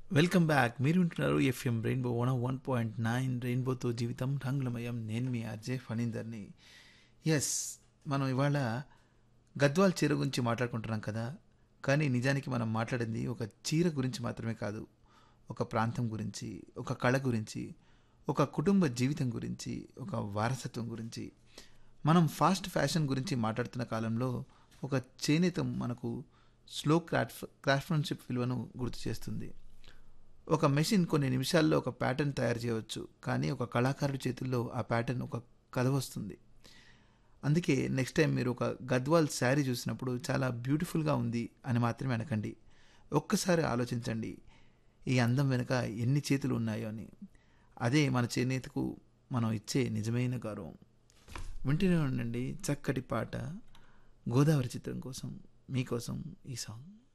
welcome back మీరు వింటున్నారు FM Rainbow one one point nine రెయిన్బోతో జీవితం రంగులమయం నేను మీ ఆర్జే ఫణీందర్ని ఎస్ మనం ఇవాళ గద్వాల్ చీర గురించి మాట్లాడుకుంటున్నాం కదా కానీ నిజానికి మనం మాట్లాడింది ఒక చీర గురించి మాత్రమే కాదు ఒక ప్రాంతం గురించి ఒక కళ గురించి ఒక కుటుంబ జీవితం గురించి ఒక వారసత్వం గురించి మనం ఫాస్ట్ ఫ్యాషన్ గురించి మాట్లాడుతున్న కాలంలో ఒక చేనేత మనకు స్లో క్రాఫ్ట్ క్రాఫ్ట్మెన్షిప్ విలువను గుర్తు చేస్తుంది ఒక మెషిన్ కొన్ని నిమిషాల్లో ఒక ప్యాటర్న్ తయారు చేయవచ్చు కానీ ఒక కళాకారుడి చేతుల్లో ఆ ప్యాటర్న్ ఒక కథ వస్తుంది అందుకే నెక్స్ట్ టైం మీరు ఒక గద్వాల్ శారీ చూసినప్పుడు చాలా బ్యూటిఫుల్గా ఉంది అని మాత్రమే అనకండి ఒక్కసారి ఆలోచించండి ఈ అందం వెనుక ఎన్ని చేతులు ఉన్నాయో అని అదే మన చేనేతకు మనం ఇచ్చే నిజమైన గౌరవం వింటూనే ఉండండి చక్కటి పాట గోదావరి చిత్రం కోసం మీకోసం ఈ సాంగ్